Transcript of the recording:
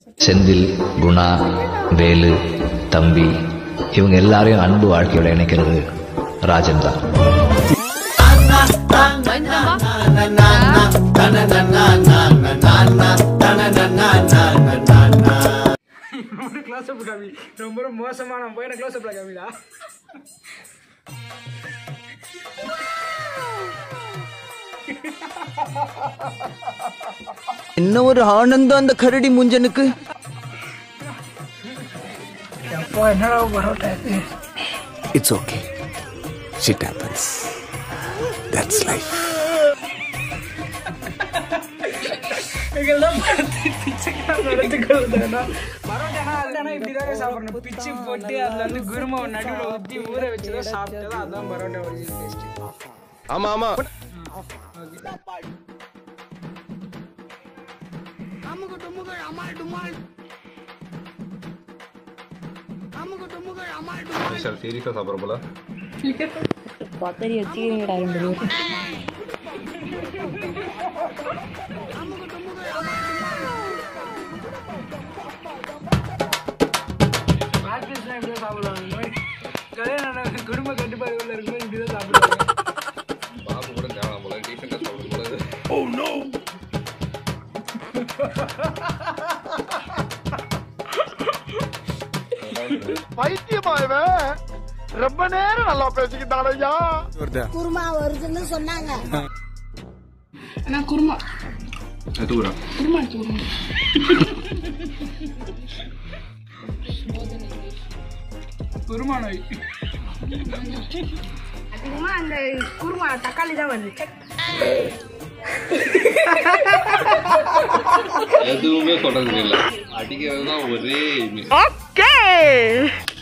செந்தில் குணா வேலு தம்பி இவங்க எல்லாரையும் அன்பு வாழ்க்கையோட இணைக்கிறது ராஜன் தான் ஒரு க்ளோஸ் அப் காமி ரொம்ப ரொம்ப மோசமான போய் எனக்கு க்ளோஸ் அப்ல காமிடா என்ன ஒரு ஆனந்தம் அந்த கரடி முஞ்சனுக்கு எப்போ என்னடா பரோட்டா இது It's okay. Shit happens. That's life. இதெல்லாம் பார்த்து பிச்சைக்காரன் நடந்துக்கொள்ளுதுன்னா பரோட்டானா அதுதானே இப்படிதானே சாப்பிடணும் பிச்சு போட்டு அதுல வந்து குருமா நடுவில் ஊற்றி ஊற வச்சு தான் சாப்பிட்டதா அதான் பரோட்டா ஒரிஜினல் டேஸ்ட் ஆமா ஆமா சார் சீரியஸாக சாப்பிட்ற போல பத்தரி வச்சுக்கிறீங்கடா ரெண்டு பேரும் ஆர்டிஸ்ட்லாம் இப்படி தான் சாப்பிடுவாங்க இந்த மாதிரி கல்யாணம் ஆன குடும்ப கட்டுப்பாடு உள்ள இருக்கும்போது இப்படி தான் சாப்பிடுவாங்க பாபு கூட தேவலாம் போல டீசெண்டாக சாப்பிடும் போல குருமா வருதுன்னு சொன்னாங்க எடுத்துக்கிறா குருமா நோய் அதிகமா அந்த குருமா தக்காளி தான் வருது எதுவுமே சொல்றது இல்லை அடிக்கிறது தான் ஒரே aim. ஓகே